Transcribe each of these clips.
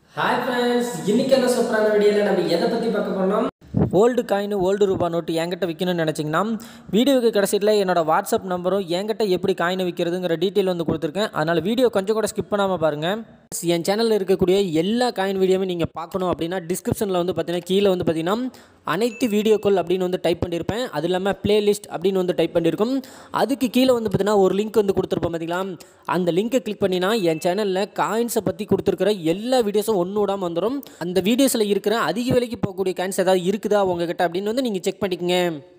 hi friends இன்னைக்கு என்ன சூப்பரான வீடியோவில் நம்ம எதை பற்றி பார்க்க போறோம் ஓல்டு காயின் ஓல்டு ரூபா நோட்டு என்கிட்ட விற்கணும்னு நினச்சிங்கன்னா வீடியோக்கு கடைசியில் என்னோட வாட்ஸ்அப் நம்பரும் என்கிட்ட எப்படி காயினை விற்கிறதுங்கிற டீட்டெயில் வந்து கொடுத்துருக்கேன் அதனால் வீடியோ கொஞ்சம் கூட ஸ்கிப் பண்ணாமல் பாருங்கள் என் சேனலில் இருக்கக்கூடிய எல்லா காயின் வீடியோவுமே நீங்கள் பார்க்கணும் அப்படின்னா டிஸ்கிரிப்ஷனில் வந்து பார்த்தீங்கன்னா கீழே வந்து பார்த்தீங்கன்னா அனைத்து வீடியோக்கள் அப்படின்னு வந்து டைப் பண்ணியிருப்பேன் அது இல்லாமல் பிளேலிஸ்ட் அப்படின்னு வந்து டைப் பண்ணியிருக்கும் அதுக்கு கீழே வந்து பார்த்தீங்கன்னா ஒரு லிங்க் வந்து கொடுத்துருப்போம் பார்த்தீங்களா அந்த லிங்கை கிளிக் பண்ணினா என் சேனலில் காயின்ஸை பற்றி கொடுத்துருக்கிற எல்லா வீடியோஸும் ஒன்று விடாமல் வந்துடும் அந்த வீடியோஸில் இருக்கிற அதிக விலைக்கு போகக்கூடிய காயின்ஸ் ஏதாவது இருக்குதா உங்ககிட்ட அப்படின்னு வந்து நீங்கள் செக் பண்ணிக்கங்க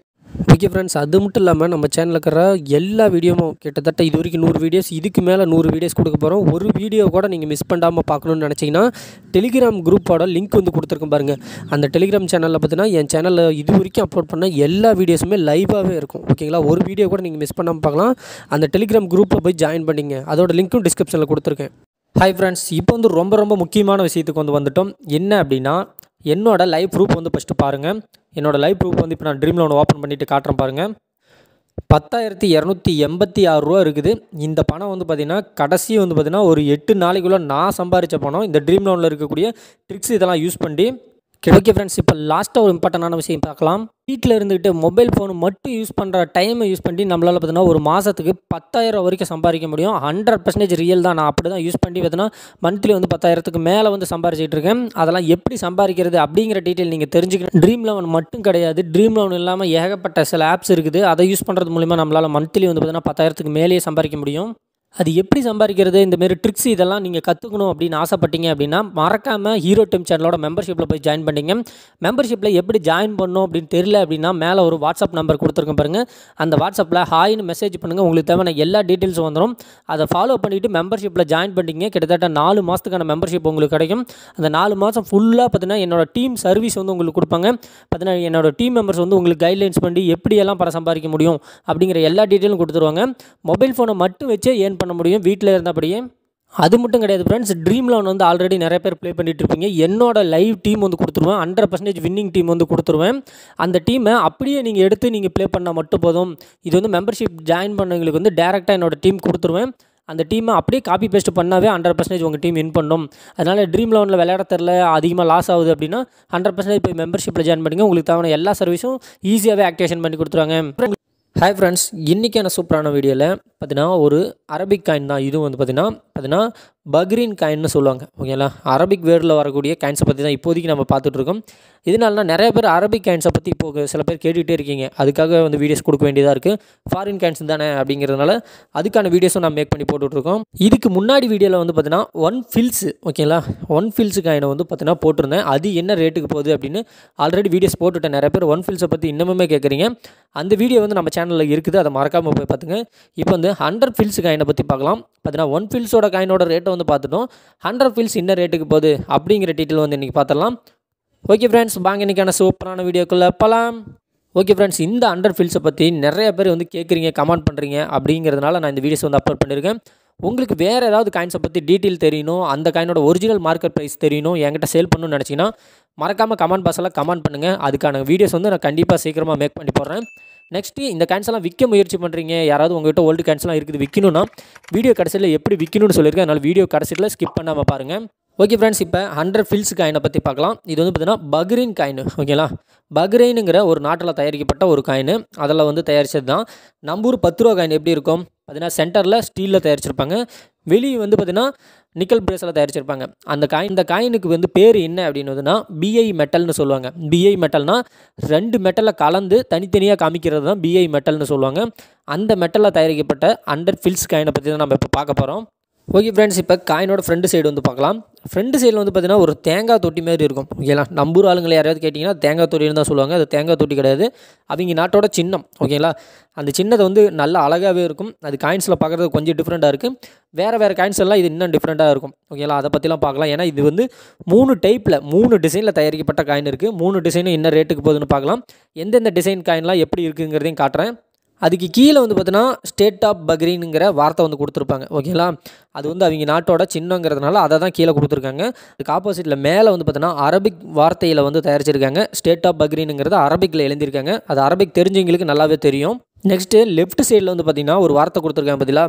ஓகே ஃப்ரெண்ட்ஸ் அது மட்டும் இல்லாமல் நம்ம சேனலில் இருக்கிற எல்லா வீடியோவும் கிட்டத்தட்ட இது வரைக்கும் நூறு வீடியோஸ் இதுக்கு மேலே நூறு வீடியோஸ் கொடுக்க போகிறோம் ஒரு வீடியோ கூட நீங்கள் மிஸ் பண்ணாமல் பார்க்கணுன்னு நினச்சிங்கன்னா டெலிகிராம் குரூப்போட லிங்க் வந்து கொடுத்துருக்கேன் பாருங்கள் அந்த டெலிகிராம் சேனலில் பார்த்தீங்கன்னா என் சேனலில் இது வரைக்கும் அப்லோட் பண்ண எல்லா வீடியோஸுமே லைவாகவே இருக்கும் ஓகேங்களா ஒரு வீடியோ கூட நீங்கள் மிஸ் பண்ணாமல் பார்க்கலாம் அந்த டெலிகிராம் குரூப்பில் போய் ஜாயின் பண்ணிங்க அதோட லிங்க்கும் டிஸ்கிரிப்ஷனில் கொடுத்துருக்கேன் ஹாய் ஃப்ரெண்ட்ஸ் இப்போ வந்து ரொம்ப ரொம்ப முக்கியமான விஷயத்துக்கு வந்து வந்துட்டோம் என்ன அப்படின்னா என்னோட லைவ் ப்ரூஃப் வந்து ஃபஸ்ட்டு பாருங்கள் என்னோட லைவ் ப்ரூஃப் வந்து இப்போ நான் ட்ரீம் லோன் ஓப்பன் பண்ணிவிட்டு காட்டுறேன் பாருங்கள் பத்தாயிரத்தி இரநூத்தி எண்பத்தி ஆறு ரூபா இருக்குது இந்த பணம் வந்து பார்த்திங்கன்னா கடைசி வந்து பார்த்திங்கன்னா ஒரு எட்டு நாளைக்குள்ளே நான் சம்பாரித்த பணம் இந்த ட்ரீம் லோனில் இருக்கக்கூடிய ட்ரிக்ஸ் இதெல்லாம் யூஸ் பண்ணி ஓகே ஃப்ரெண்ட்ஸ் இப்போ லாஸ்ட்டாக ஒரு இம்பார்ட்டண்டான விஷயம் பார்க்கலாம் வீட்டில் இருந்துக்கிட்டு மொபைல் ஃபோன் மட்டும் யூஸ் பண்ணுற டைமை யூஸ் பண்ணி நம்மளால் பார்த்தீங்கன்னா ஒரு மாதத்துக்கு பத்தாயிரம் வரைக்கும் சம்பாதிக்க முடியும் ஹண்ட்ரட் பர்சன்டேஜ் ரியல் தான் நான் அப்படி தான் யூஸ் பண்ணி பார்த்தீங்கன்னா மந்த்லி வந்து பத்தாயிரத்துக்கு மேலே வந்து சம்பாரிச்சிட்டு இருக்கேன் அதெல்லாம் எப்படி சம்பாதிக்கிறது அப்படிங்கிற டீட்டெயில் நீங்கள் தெரிஞ்சுக்கணும் ட்ரீம் லோன் மட்டும் கிடையாது ட்ரீம் லோன் இல்லாமல் ஏகப்பட்ட சில ஆப்ஸ் இருக்குது அதை யூஸ் பண்ணுறது மூலிமா நம்மளால் மந்த்லி வந்து பார்த்தீங்கன்னா பத்தாயிரத்துக்கு மேலேயே சம்பாதிக்க முடியும் அது எப்படி சம்பாதிக்கிறது இந்தமாரி ட்ரிக்ஸ் இதெல்லாம் நீங்கள் கற்றுக்கணும் அப்படின்னு ஆசைப்பட்டீங்க அப்படின்னா மறக்காமல் ஹீரோ டீம் சேனலோட மெம்பர்ஷிப்பில் போய் ஜாயின் பண்ணிங்க மெம்பர்ஷிப்பில் எப்படி ஜாயின் பண்ணணும் அப்படின்னு தெரியல அப்படின்னா மேலே ஒரு வாட்ஸ்அப் நம்பர் கொடுத்துருக்கேன் பாருங்கள் அந்த வாட்ஸ்அப்பில் ஹாய்னு மெசேஜ் பண்ணுங்கள் உங்களுக்கு தேவையான எல்லா டீட்டெயில்ஸும் வந்துடும் அதை ஃபாலோ பண்ணிவிட்டு மெம்பர்ஷிப்பில் ஜாயின் பண்ணிட்டீங்க கிட்டத்தட்ட நாலு மாதத்துக்கான மெம்பர்ஷிப் உங்களுக்கு கிடைக்கும் அந்த நாலு மாதம் ஃபுல்லாக பார்த்தீங்கன்னா என்னோட டீம் சர்வீஸ் வந்து உங்களுக்கு கொடுப்பாங்க பார்த்தீங்கன்னா என்னோட டீம் மெம்பர்ஸ் வந்து உங்களுக்கு கைட்லைன்ஸ் பண்ணி எப்படியெல்லாம் பணம் சம்பாதிக்க முடியும் அப்படிங்கிற எல்லா டீட்டெயிலும் கொடுத்துருவாங்க மொபைல் ஃபோனை மட்டும் வச்சே ஏர்ன் பண்ண முடியும் வீட்டில் இருந்தபடியே அது மட்டும் கிடையாது ஃப்ரெண்ட்ஸ் ட்ரீம் லோன் வந்து ஆல்ரெடி நிறைய பேர் ப்ளே பண்ணிட்டு இருப்பீங்க என்னோட லைவ் டீம் வந்து கொடுத்துருவேன் ஹண்ட்ரட் பர்சன்டேஜ் வின்னிங் டீம் வந்து கொடுத்துருவேன் அந்த டீமை அப்படியே நீங்கள் எடுத்து நீங்கள் ப்ளே பண்ணால் மட்டும் போதும் இது வந்து மெம்பர்ஷிப் ஜாயின் பண்ணவங்களுக்கு வந்து டேரெக்டாக என்னோட டீம் கொடுத்துருவேன் அந்த டீமை அப்படியே காப்பி பேஸ்ட் பண்ணாவே ஹண்ட்ரட் பர்சன்டேஜ் உங்கள் டீம் வின் பண்ணும் அதனால் ட்ரீம் லோனில் விளையாட தெரில அதிகமாக லாஸ் ஆகுது அப்படின்னா ஹண்ட்ரட் பர்சன்டேஜ் போய் மெம்பர்ஷிப்பில் ஜாயின் பண்ணிங்க உங்களுக்கு தேவையான எல்லா சர்வீஸும் ஈஸியாகவே ஆக்டிவேஷன் பண்ணி கொடுத்துருவாங்க ஹாய் ஃப்ரெண்ட்ஸ் இன்றைக்கான சூப்பரான வீடியோவில் பார்த்தீங்கன்னா ஒரு அரபிக் காயின் தான் இதுவும் வந்து பார்த்தீங்கன்னா பார்த்தீங்கன்னா பக்ரீன் காயின்னு சொல்லுவாங்க ஓகேங்களா அரபிக் வேர்டில் வரக்கூடிய காயின்ஸை பற்றி தான் இப்போதைக்கு நம்ம பார்த்துட்ருக்கோம் இதனால நிறைய பேர் அரபிக் காயின்ஸை பற்றி இப்போ சில பேர் கேட்டுகிட்டே இருக்கீங்க அதுக்காக வந்து வீடியோஸ் கொடுக்க வேண்டியதாக இருக்குது ஃபாரின் காயின்ஸ் தானே அப்படிங்கிறதுனால அதுக்கான வீடியோஸும் நான் மேக் பண்ணி போட்டுட்ருக்கோம் இதுக்கு முன்னாடி வீடியோவில் வந்து பார்த்தீங்கன்னா ஒன் ஃபில்ஸ் ஓகேங்களா ஒன் ஃபில்ஸ் காயினை வந்து பார்த்தீங்கன்னா போட்டிருந்தேன் அது என்ன ரேட்டுக்கு போகுது அப்படின்னு ஆல்ரெடி வீடியோஸ் போட்டுட்டேன் நிறைய பேர் ஒன் ஃபில்ஸை பற்றி இன்னமுமே கேட்குறீங்க அந்த வீடியோ வந்து நம்ம சேனலில் இருக்குது அதை மறக்காமல் போய் பார்த்துங்க இப்போ வந்து ஹண்ட்ரட் ஃபில்ஸ் காயினை பற்றி பார்க்கலாம் பார்த்தீங்கன்னா ஒன் ஃபில்ஸோட காயினோட ரேட்டை வந்து பார்த்துட்டோம் ஹண்ட்ரட் ஃபில்ஸ் என்ன ரேட்டுக்கு போகுது அப்படிங்கிற டீட்டெயில் வந்து இன்றைக்கி பார்த்துடலாம் ஓகே ஃப்ரெண்ட்ஸ் வாங்க இன்றைக்கான சூப்பரான வீடியோக்குள்ளே போகலாம் ஓகே ஃப்ரெண்ட்ஸ் இந்த அண்டர் ஃபில்ஸை பற்றி நிறைய பேர் வந்து கேட்குறீங்க கமெண்ட் பண்ணுறீங்க அப்படிங்கிறதுனால நான் இந்த வீடியோஸ் வந்து அப்லோட் பண்ணியிருக்கேன் உங்களுக்கு வேறு ஏதாவது காயின்ஸை பற்றி டீட்டெயில் தெரியணும் அந்த காயினோட ஒரிஜினல் மார்க்கெட் ப்ரைஸ் தெரியணும் என்கிட்ட சேல் பண்ணணும்னு நினச்சிங்கன்னா மறக்காமல் கமெண்ட் பாக்ஸில் கமெண்ட் பண்ணுங்கள் அதுக்கான வீடியோஸ் வந்து நான் கண்டிப்பாக சீக்கிரமாக மேக் பண்ணி போடுறேன் நெக்ஸ்ட்டு இந்த காயின்ஸ் எல்லாம் விற்க முயற்சி பண்ணுறீங்க யாராவது உங்கள்கிட்ட ஓல்டு காயின்ஸ்லாம் இருக்குது விற்கணும்னா வீடியோ கடைசியில் எப்படி விற்கணும்னு சொல்லியிருக்கேன் அதனால் வீடியோ கடைசியில் ஸ்கிப் பண்ணாமல் பாருங்கள் ஓகே ஃப்ரெண்ட்ஸ் இப்போ ஹண்ட்ரட் ஃபில்ஸ் காயினை பற்றி பார்க்கலாம் இது வந்து பார்த்தீங்கன்னா பக்ரீன் காயின் ஓகேங்களா பக்ரைனுங்கிற ஒரு நாட்டில் தயாரிக்கப்பட்ட ஒரு காயின் அதில் வந்து தயாரித்தது தான் நம்பூர் பத்து ரூபா காயின் எப்படி இருக்கும் பார்த்தீங்கன்னா சென்டரில் ஸ்டீலில் தயாரிச்சிருப்பாங்க வெளியே வந்து பார்த்திங்கன்னா நிக்கல் பிரேஸில் தயாரிச்சிருப்பாங்க அந்த காயின் இந்த காயினுக்கு வந்து பேர் என்ன அப்படின்னதுன்னா பிஐ மெட்டல்னு சொல்லுவாங்க பிஐ மெட்டல்னா ரெண்டு மெட்டலை கலந்து தனித்தனியாக காமிக்கிறது தான் பிஐ மெட்டல்னு சொல்லுவாங்க அந்த மெட்டலில் தயாரிக்கப்பட்ட அண்டர் ஃபில்ஸ் காயினை பற்றி தான் நம்ம இப்போ பார்க்க போகிறோம் ஓகே ஃப்ரெண்ட்ஸ் இப்போ காயினோட ஃப்ரண்ட் சைடு வந்து பார்க்கலாம் ஃப்ரண்ட் சைடில் வந்து பார்த்தீங்கன்னா ஒரு தேங்காய் தொட்டி மாதிரி இருக்கும் ஓகேங்களா நம்பூர் ஆளுங்களை யாராவது கேட்டிங்கன்னா தேங்காய் தொட்டின்னு தான் சொல்லுவாங்க அது தேங்காய் தொட்டி கிடையாது அவங்க நாட்டோட சின்னம் ஓகேங்களா அந்த சின்னத்தை வந்து நல்ல அழகாகவே இருக்கும் அது காயின்ஸில் பார்க்குறது கொஞ்சம் டிஃப்ரெண்ட்டாக இருக்குது வேறு வேறு காயின்ஸ் எல்லாம் இது இன்னும் டிஃப்ரெண்ட்டாக இருக்கும் ஓகேங்களா அதை பற்றிலாம் பார்க்கலாம் ஏன்னா இது வந்து மூணு டைப்பில் மூணு டிசைனில் தயாரிக்கப்பட்ட காயின் இருக்குது மூணு டிசைனும் என்ன ரேட்டுக்கு போகுதுன்னு பார்க்கலாம் எந்தெந்த டிசைன் காயின்லாம் எப்படி இருக்குங்கிறதையும் காட்டுறேன் அதுக்கு கீழே வந்து பார்த்தீங்கன்னா ஸ்டேட் ஆஃப் பக்ரீனுங்கிற வார்த்தை வந்து கொடுத்துருப்பாங்க ஓகேங்களா அது வந்து அவங்க நாட்டோட சின்னங்கிறதுனால அதை தான் கீழே கொடுத்துருக்காங்க அதுக்கு ஆப்போசிட்டில் மேலே வந்து பார்த்தீங்கன்னா அரபிக் வார்த்தையில் வந்து தயாரிச்சிருக்காங்க ஸ்டேட் ஆஃப் பக்ரீனுங்கிறது அரபிக்கில் எழுதியிருக்காங்க அது அரபிக் தெரிஞ்சவங்களுக்கு நல்லாவே தெரியும் நெக்ஸ்ட்டு லெஃப்ட் சைடில் வந்து பார்த்தீங்கன்னா ஒரு வார்த்தை கொடுத்துருக்காங்க பார்த்தீங்களா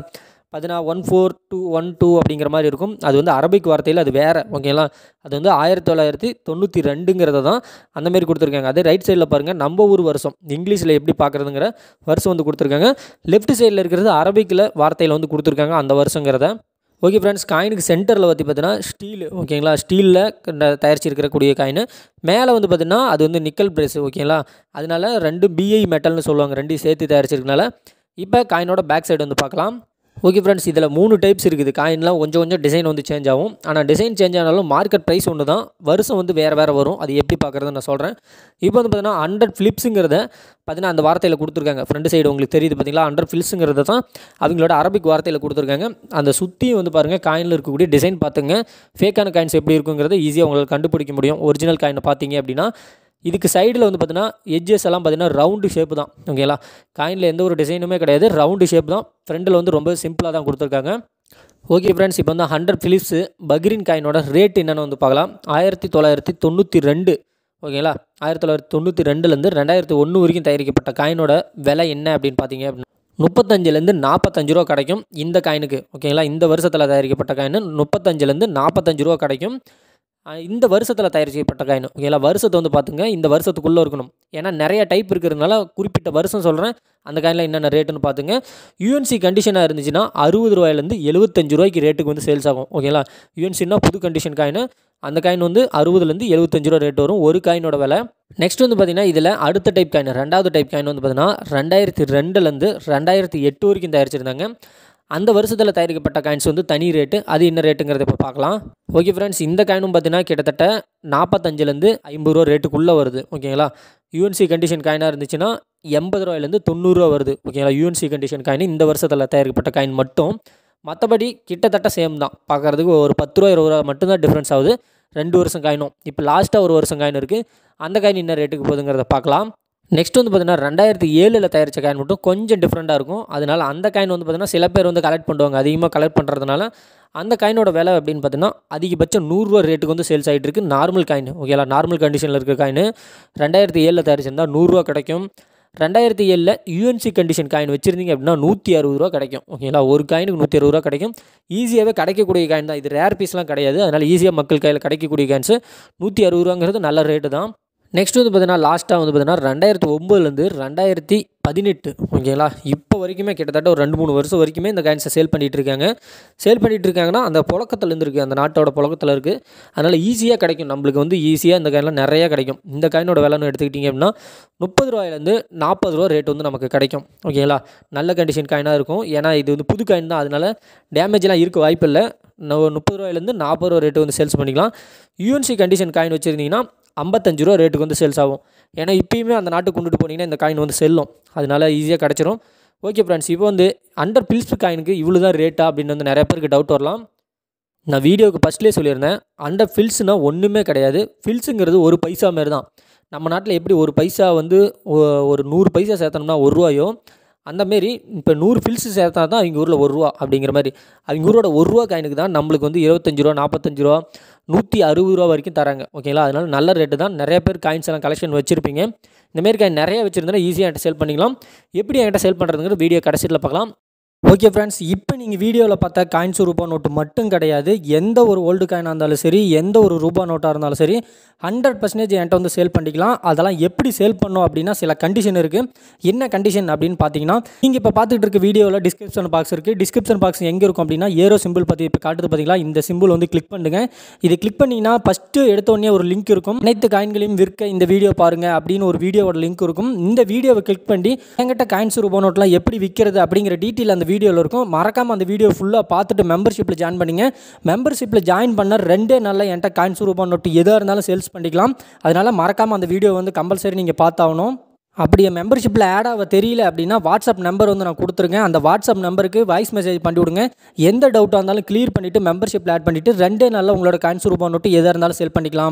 பார்த்தீங்கன்னா one four two one two அப்படிங்கிற மாதிரி இருக்கும் அது வந்து அரபிக் வார்த்தையில் அது வேறு ஓகேங்களா அது வந்து ஆயிரத்தி தொள்ளாயிரத்தி தொண்ணூற்றி ரெண்டுங்கிறத தான் அந்த மாதிரி கொடுத்துருக்காங்க அதே ரைட் சைடில் பாருங்கள் நம்ம ஊர் வருஷம் இங்கிலீஷில் எப்படி பார்க்குறதுங்கிற வருஷம் வந்து கொடுத்துருக்காங்க லெஃப்ட் சைடில் இருக்கிறது அரபிக்கில் வார்த்தையில் வந்து கொடுத்துருக்காங்க அந்த வருஷங்கிறத ஓகே ஃப்ரெண்ட்ஸ் காயினுக்கு சென்டரில் பற்றி பார்த்தீங்கன்னா ஸ்டீல் ஓகேங்களா ஸ்டீலில் தயாரிச்சிருக்கக்கூடிய காயின் மேலே வந்து பார்த்தீங்கன்னா அது வந்து நிக்கல் பிரேஸ் ஓகேங்களா அதனால ரெண்டு பிஐ மெட்டல்னு சொல்லுவாங்க ரெண்டையும் சேர்த்து தயாரிச்சிருக்கனால இப்போ காயினோட பேக் சைடு வந்து பார்க்கலாம் ஓகே ஃப்ரெண்ட்ஸ் இதில் மூணு டைப்ஸ் இருக்குது காயின்லாம் கொஞ்சம் கொஞ்சம் டிசைன் வந்து சேஞ்ச் ஆகும் ஆனால் டிசைன் சேஞ்ச் ஆனாலும் மார்க்கெட் ப்ரைஸ் ஒன்று தான் வருஷம் வந்து வேறு வேறு வரும் அது எப்படி பார்க்குறதுன்னு நான் சொல்கிறேன் இப்போ வந்து பார்த்தீங்கன்னா ஹண்ட்ரட் ஃபிலிப்ஸுங்கிறத பார்த்தீங்கன்னா அந்த வார்த்தையில் கொடுத்துருக்காங்க ஃப்ரண்ட் சைடு உங்களுக்கு தெரியுது பார்த்தீங்களா ஹண்ட்ரட் ஃபிலிப்ஸுங்கிறத தான் அவங்களோட அரபிக் வார்த்தையில் கொடுத்துருக்காங்க அந்த சுற்றி வந்து பாருங்கள் காயினில் இருக்கக்கூடிய டிசைன் பார்த்துங்க ஃபேக்கான காயின்ஸ் எப்படி இருக்குங்கிறத ஈஸியாக உங்களுக்கு கண்டுபிடிக்க முடியும் ஒரிஜினல் காயினை பார்த்தீங்க அப்படின்னா இதுக்கு சைடில் வந்து பார்த்தீங்கன்னா எட்ஜஸ் எல்லாம் பார்த்தீங்கன்னா ரவுண்டு ஷேப் தான் ஓகேங்களா காயினில் எந்த ஒரு டிசைனுமே கிடையாது ரவுண்டு ஷேப் தான் ஃப்ரண்டில் வந்து ரொம்ப சிம்பிளாக தான் கொடுத்துருக்காங்க ஓகே ஃப்ரெண்ட்ஸ் இப்போ வந்து ஹண்ட்ரட் ஃபிலிப்ஸு பக்ரீன் காயினோட ரேட் என்னென்னு வந்து பார்க்கலாம் ஆயிரத்தி தொள்ளாயிரத்தி தொண்ணூற்றி ரெண்டு ஓகேங்களா ஆயிரத்தி தொள்ளாயிரத்தி தொண்ணூற்றி ரெண்டுலேருந்து ரெண்டாயிரத்தி ஒன்று வரைக்கும் தயாரிக்கப்பட்ட காயினோட விலை என்ன அப்படின்னு பார்த்தீங்க அப்படின்னா முப்பத்தஞ்சுலேருந்து நாற்பத்தஞ்சு ரூபா கிடைக்கும் இந்த காயினுக்கு ஓகேங்களா இந்த வருஷத்தில் தயாரிக்கப்பட்ட காயின் முப்பத்தஞ்சுலேருந்து நாற்பத்தஞ்சு ரூபா கிடைக்கும் அஹ் இந்த வருஷத்தில் தயாரிக்கப்பட்ட காயின் ஓகேங்களா வருஷத்தை வந்து பார்த்துங்க இந்த வருஷத்துக்குள்ளே இருக்கணும் ஏன்னா நிறைய டைப் இருக்கிறதுனால குறிப்பிட்ட வருஷம் சொல்கிறேன் அந்த காயினில் என்னென்ன ரேட்டுன்னு பார்த்துங்க யூஎன்சி கண்டிஷனாக இருந்துச்சுன்னா அறுபது ரூபாயிலேருந்து எழுபத்தஞ்சு ரூபாய்க்கு ரேட்டுக்கு வந்து சேல்ஸ் ஆகும் ஓகேங்களா யூஎன்சின்னா புது கண்டிஷன் காயின் அந்த காயின் வந்து அறுபதுலேருந்து எழுபத்தஞ்சு ரூபா ரேட் வரும் ஒரு காயினோட விலை நெக்ஸ்ட் வந்து பார்த்தீங்கன்னா இதில் அடுத்த டைப் காயின் ரெண்டாவது டைப் காயின் வந்து பார்த்தீங்கன்னா ரெண்டாயிரத்தி ரெண்டுலேருந்து ரெண்டாயிரத்தி எட்டு வரைக்கும் தயாரிச்சிருந்தாங்க அந்த வருஷத்தில் தயாரிக்கப்பட்ட காயின்ஸ் வந்து தனி ரேட்டு அது என்ன ரேட்டுங்கிறத இப்போ பார்க்கலாம் ஓகே ஃப்ரெண்ட்ஸ் இந்த காயினும் பார்த்தீங்கன்னா கிட்டத்தட்ட நாற்பத்தஞ்சிலேருந்து ஐம்பது ரூபா ரேட்டுக்குள்ளே வருது ஓகேங்களா யூஎன்சி கண்டிஷன் காயினாக இருந்துச்சுன்னா எண்பது ரூபாயிலேருந்து தொண்ணூறுரூவா வருது ஓகேங்களா யூஎன்சி கண்டிஷன் காயின் இந்த வருஷத்தில் தயாரிக்கப்பட்ட காயின் மட்டும் மற்றபடி கிட்டத்தட்ட சேம் தான் பார்க்குறதுக்கு ஒரு பத்து ரூபா இருபது ரூபா மட்டும்தான் டிஃப்ரென்ஸ் ஆகுது ரெண்டு வருஷம் காயினும் இப்போ லாஸ்ட்டாக ஒரு வருஷம் காயின் இருக்குது அந்த காயின் என்ன ரேட்டுக்கு போகுதுங்கிறத பார்க்கலாம் நெக்ஸ்ட் வந்து பார்த்தீங்கன்னா ரெண்டாயிரத்தி ஏழில் தயாரித்த காயின் மட்டும் கொஞ்சம் டிஃப்ரெண்ட்டாக இருக்கும் அதனால் அந்த காயின் வந்து பார்த்தீங்கன்னா சில பேர் வந்து கலெக்ட் பண்ணுவாங்க அதிகமாக கலெக்ட் பண்ணுறதுனால அந்த காயினோட விலை அப்படின்னு பார்த்தீங்கன்னா அதிகபட்சம் நூறுரூவா ரேட்டுக்கு வந்து சேல்ஸ் ஆகிட்டு இருக்கு நார்மல் காயின் ஓகேங்களா நார்மல் கண்டிஷனில் இருக்க காயின் ரெண்டாயிரத்தி ஏழில் தயாரிச்சிருந்தா நூறுரூவா கிடைக்கும் ரெண்டாயிரத்தி ஏழில் யூஎன்சி கண்டிஷன் காயின் வச்சுருந்தீங்க அப்படின்னா நூற்றி அறுபது ரூபா கிடைக்கும் ஓகேங்களா ஒரு காயினுக்கு நூற்றி அறுபது ரூபா கிடைக்கும் ஈஸியாகவே கிடைக்கக்கூடிய காயின் தான் இது ரேர் பீஸ்லாம் கிடையாது அதனால் ஈஸியாக மக்கள் கையில் கிடைக்கக்கூடிய காயின்ஸு நூற்றி அறுபது ரூபாங்கிறது நல்ல ரேட்டு தான் நெக்ஸ்ட் வந்து பார்த்தீங்கன்னா லாஸ்ட்டாக வந்து பார்த்தீங்கன்னா ரெண்டாயிரத்தி ஒம்போதுலேருந்து ரெண்டாயிரத்தி பதினெட்டு ஓகேங்களா இப்போ வரைக்குமே கிட்டத்தட்ட ஒரு ரெண்டு மூணு வருஷம் வரைக்குமே இந்த காயின்ஸை சேல் பண்ணிகிட்டு இருக்காங்க சேல் பண்ணிகிட்டு இருக்காங்கன்னா அந்த புழக்கத்தில் இருக்குது அந்த நாட்டோட புழக்கத்தில் இருக்குது அதனால் ஈஸியாக கிடைக்கும் நம்மளுக்கு வந்து ஈஸியாக இந்த காயின்லாம் நிறையா கிடைக்கும் இந்த காயினோட விலைன்னு எடுத்துக்கிட்டிங்க அப்படின்னா முப்பது ரூபாயிலேருந்து நாற்பது ரூபா ரேட் வந்து நமக்கு கிடைக்கும் ஓகேங்களா நல்ல கண்டிஷன் காயினாக இருக்கும் ஏன்னா இது வந்து புது காயின் தான் அதனால் டேமேஜ்லாம் இருக்க வாய்ப்பு இல்லை முப்பது ரூபாயிலேருந்து நாற்பது ரூபா ரேட்டு வந்து சேல்ஸ் பண்ணிக்கலாம் யூஎன்சி கண்டிஷன் காயின் வச்சுருந்தீங்கன்னா ஐம்பத்தஞ்சு ரூபா ரேட்டுக்கு வந்து சேல்ஸ் ஆகும் ஏன்னா இப்பயுமே அந்த நாட்டுக்கு கொண்டுட்டு போனீங்கன்னா இந்த காயின் வந்து செல்லும் அதனால ஈஸியாக கிடச்சிரும் ஓகே ஃப்ரெண்ட்ஸ் இப்போ வந்து அண்டர் பில்ஸ் காயினுக்கு இவ்வளோ தான் ரேட்டா அப்படின்னு வந்து நிறைய பேருக்கு டவுட் வரலாம் நான் வீடியோவுக்கு ஃபஸ்ட்லேயே சொல்லியிருந்தேன் அண்டர் ஃபில்ஸ்னால் ஒன்றுமே கிடையாது ஃபில்ஸுங்கிறது ஒரு பைசா மாரி தான் நம்ம நாட்டில் எப்படி ஒரு பைசா வந்து ஒ- ஒரு நூறு பைசா சேர்த்தோம்னா ஒரு ரூபாயோ அந்தமாரி இப்போ நூறு ஃபில்ஸ் சேர்த்தா தான் அவங்க ஊரில் ஒரு ரூபா அப்படிங்கிற மாதிரி அவங்க ஊரோட ஒரு ரூபா காயினுக்கு தான் நம்மளுக்கு வந்து இருபத்தஞ்சு ரூபா நாற்பத்தஞ்சு ரூபா நூற்றி அறுபது ரூபா வரைக்கும் தராங்க ஓகேங்களா அதனால நல்ல ரேட்டு தான் நிறைய பேர் காயின்ஸ் எல்லாம் கலெக்ஷன் வச்சுருப்பீங்க இந்தமாரி காயின் நிறைய வச்சுருந்தா ஈஸியாக என்கிட்ட சேல் பண்ணிக்கலாம் எப்படி என்கிட்ட சேல் பண்ணுறதுங்கிற வீடியோ கடைசியில் பார்க்கலாம் ஓகே ஃப்ரெண்ட்ஸ் இப்போ நீங்கள் வீடியோவில் பார்த்தா காயின்ஸ் ரூபா நோட்டு மட்டும் கிடையாது எந்த ஒரு ஓல்டு காயினாக இருந்தாலும் சரி எந்த ஒரு ரூபா நோட்டாக இருந்தாலும் சரி ஹண்ட்ரட் பர்சன்டேஜ் என்கிட்ட வந்து சேல் பண்ணிக்கலாம் அதெல்லாம் எப்படி சேல் பண்ணோம் அப்படின்னா சில கண்டிஷன் இருக்குது என்ன கண்டிஷன் அப்படின்னு பார்த்தீங்கன்னா நீங்கள் இப்போ பார்த்துட்டு இருக்க வீடியோவில் டிஸ்கிரிப்ஷன் பாக்ஸ் இருக்குது டிஸ்கிரிப்ஷன் பாக்ஸ் எங்கே இருக்கும் அப்படின்னா ஏரோ சிம்பிள் பற்றி இப்போ காட்டுது பார்த்தீங்களா இந்த சிம்பிள் வந்து கிளிக் பண்ணுங்க இது கிளிக் பண்ணிங்கன்னா ஃபஸ்ட்டு எடுத்தோடனே ஒரு லிங்க் இருக்கும் அனைத்து காயின்களையும் விற்க இந்த வீடியோ பாருங்க அப்படின்னு ஒரு வீடியோவோட லிங்க் இருக்கும் இந்த வீடியோவை கிளிக் பண்ணி என்கிட்ட காயின்ஸ் ரூபா நோட்லாம் எப்படி விற்கிறது அப்படிங்கிற டீட்டெயில் அந்த வீடியோவில் இருக்கும் மறக்காமல் அந்த வீடியோ ஃபுல்லாக பார்த்துட்டு மெம்பர்ஷிப்பில் ஜாயின் பண்ணிங்க மெம்பர்ஷிப்பில் ஜாயின் பண்ண ரெண்டே நாளில் என்கிட்ட காயின்ஸ் ரூபா நோட்டு எதாக இருந்தாலும் சேல்ஸ் பண்ணிக்கலாம் அதனால் மறக்காமல் அந்த வீடியோ வந்து கம்பல்சரி நீங்கள் பார்த்தாகணும் அப்படி என் மெம்பர்ஷிப்பில் ஆட் ஆக தெரியல அப்படின்னா வாட்ஸ்அப் நம்பர் வந்து நான் கொடுத்துருக்கேன் அந்த வாட்ஸ்அப் நம்பருக்கு வாய்ஸ் மெசேஜ் பண்ணி விடுங்க எந்த டவுட்டாக இருந்தாலும் க்ளியர் பண்ணிவிட்டு மெம்பர்ஷிப்பில் ஆட் பண்ணிவிட்டு ரெண்டே நாளில் உங்களோட காயின்ஸ் ரூபா நோட்டு எதாக இருந்தாலும் சேல் பண்ணிக்கலாம்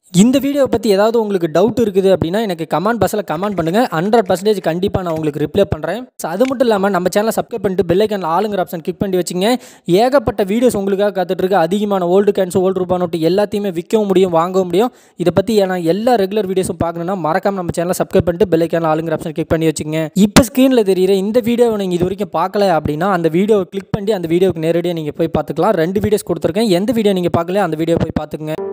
இந்த வீடியோவை பற்றி ஏதாவது உங்களுக்கு டவுட் இருக்குது அப்படின்னா எனக்கு கமெண்ட் பாக்ஸில் கமெண்ட் பண்ணுங்கள் ஹண்ட்ரட் பர்சன்டேஜ் கண்டிப்பாக நான் உங்களுக்கு ரிப்ளை பண்ணுறேன் ஸோ அது மட்டும் இல்லாமல் நம்ம சேனலை சப்ஸ்கிரைப் பண்ணிட்டு பெல்லைக்கான ஆளுங்கிற ஆப்ஷன் கிளிக் பண்ணி வச்சுங்க ஏகப்பட்ட வீடியோஸ் உங்களுக்காக காத்துட்ருக்கு அதிகமான ஓல்டு கேன்ஸ் ஓல்டு ரூபா நோட்டு எல்லாத்தையுமே விற்கவும் முடியும் வாங்கவும் முடியும் இதை பற்றி நான் எல்லா ரெகுலர் வீடியோஸும் பார்க்கணுன்னா மறக்காம நம்ம சேனலை சப்ஸ்கிரைப் பண்ணிட்டு பெல்லைக்கான ஆளுங்கிற ஆப்ஷன் கிளிக் பண்ணி வச்சுங்க இப்போ ஸ்க்ரீனில் தெரியுற இந்த வீடியோவை நீங்கள் இது வரைக்கும் பார்க்கல அப்படின்னா அந்த வீடியோவை கிளிக் பண்ணி அந்த வீடியோவுக்கு நேரடியாக நீங்கள் போய் பார்த்துக்கலாம் ரெண்டு வீடியோஸ் கொடுத்துருக்கேன் எந்த வீடியோ நீங்கள் பார்க்கல அந்த வீடியோ போய் பார்த்துக்குங்க